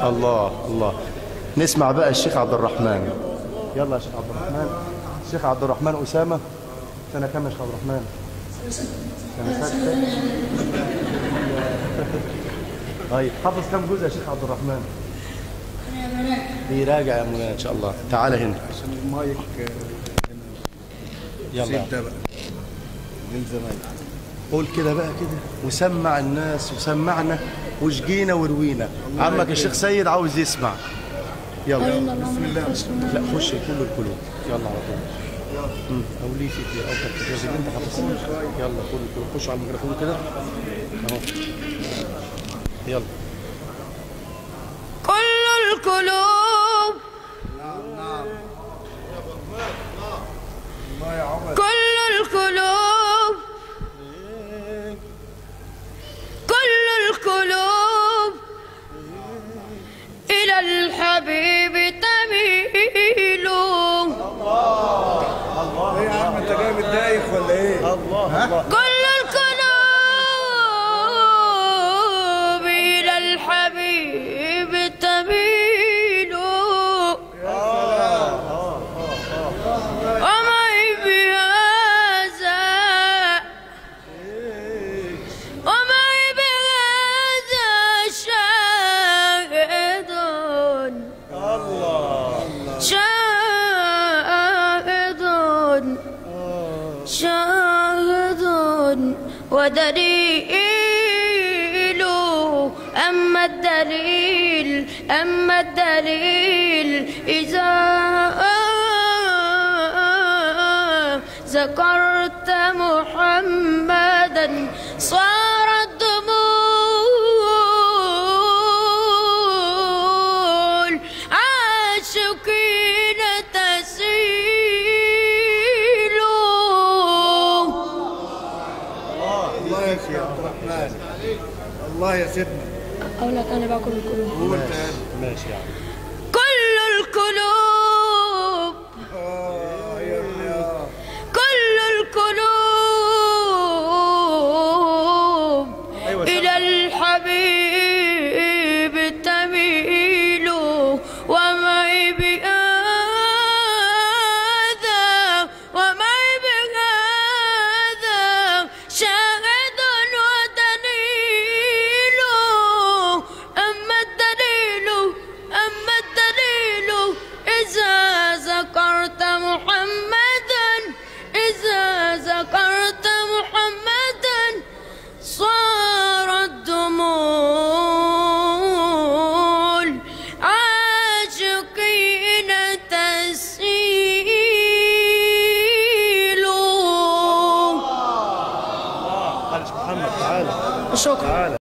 الله الله نسمع بقى الشيخ عبد الرحمن يلا يا شيخ عبد الرحمن الشيخ عبد الرحمن أسامة سنة كام يا شيخ عبد الرحمن سنة ستة طيب حافظ كم جزء يا شيخ عبد الرحمن بيراجع يا مولانا ان شاء الله تعالى هنا عشان المايك يلا سيب ده بقى للزمايل قول كده بقى كده وسمع الناس وسمعنا وشجينا وروينا عمك الشيخ سيد عاوز يسمع يلا بسم الله لا خش كل القلوب يلا على طول مم. او ليه في دي او تركيز اللي انت حافظها يلا كل القلوب خش على الميكروفون كده اهو يلا كل القلوب الله يا عمر كل القلوب كل القلوب إلى الحبيب تميل ايه يا عم انت جاي متضايق ولا ايه؟ الله الله كل القلوب إلى الحبيب تميل ومعي بهذا ومعي بهذا شاهد شاهد شاهد ودليل أما الدليل أما الدليل إذا ذكرت محمدا صارت دموع عاشقين تسيل الله يا شيخ عبد الرحمن الله يا سيدنا أقول لك أنا باكل القلوب قول تاني ماشي يا عم كل القلوب اه يا ابني اه كل القلوب أيوة إلى الحبيب تميل ومعي بهذا ومعي بهذا شاهد ودليل أما الدليل أما الدليل إذا ذكرت محمدا إذا ذكرت محمدا صارت دموع عاشقين تسيل معلش محمد تعالى شكرا تعالى